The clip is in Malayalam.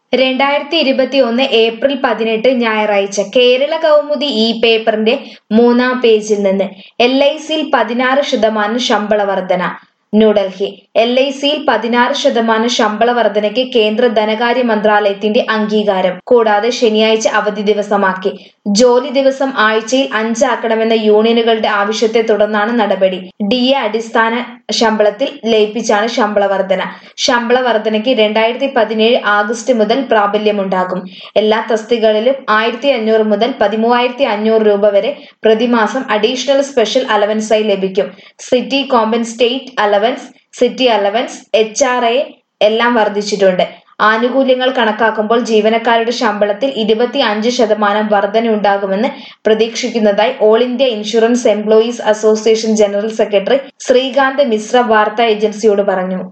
രണ്ടായിരത്തി ഇരുപത്തി ഒന്ന് ഏപ്രിൽ പതിനെട്ട് ഞായറാഴ്ച കേരള കൗമുദി ഈ പേപ്പറിന്റെ മൂന്നാം പേജിൽ നിന്ന് എൽ ഐ സിയിൽ പതിനാറ് ശതമാനം ശമ്പള വർധന ന്യൂഡൽഹി എൽ ഐ സിയിൽ പതിനാറ് ശതമാനം ശമ്പള വർധനയ്ക്ക് കേന്ദ്ര ധനകാര്യ മന്ത്രാലയത്തിന്റെ അംഗീകാരം കൂടാതെ ശനിയാഴ്ച അവധി ദിവസമാക്കി ജോലി ദിവസം ആഴ്ചയിൽ അഞ്ചാക്കണമെന്ന യൂണിയനുകളുടെ ആവശ്യത്തെ തുടർന്നാണ് നടപടി ഡി എ അടിസ്ഥാന ശമ്പളത്തിൽ ലയിപ്പിച്ചാണ് ശമ്പള വർധന ശമ്പള വർധനയ്ക്ക് രണ്ടായിരത്തി പതിനേഴ് ആഗസ്റ്റ് മുതൽ പ്രാബല്യമുണ്ടാകും എല്ലാ തസ്തികകളിലും ആയിരത്തി അഞ്ഞൂറ് മുതൽ പതിമൂവായിരത്തി അഞ്ഞൂറ് രൂപ വരെ പ്രതിമാസം അഡീഷണൽ സ്പെഷ്യൽ അലവൻസായി ലഭിക്കും city compensate allowance city allowance H R A എല്ലാം വർദ്ധിച്ചിട്ടുണ്ട് ആനുകൂല്യങ്ങൾ കണക്കാക്കുമ്പോൾ ജീവനക്കാരുടെ ശമ്പളത്തിൽ ഇരുപത്തി അഞ്ച് ശതമാനം വർധനയുണ്ടാകുമെന്ന് പ്രതീക്ഷിക്കുന്നതായി all India insurance employees association general secretary Srikant Mishra വാർത്താ ഏജൻസിയോട് പറഞ്ഞു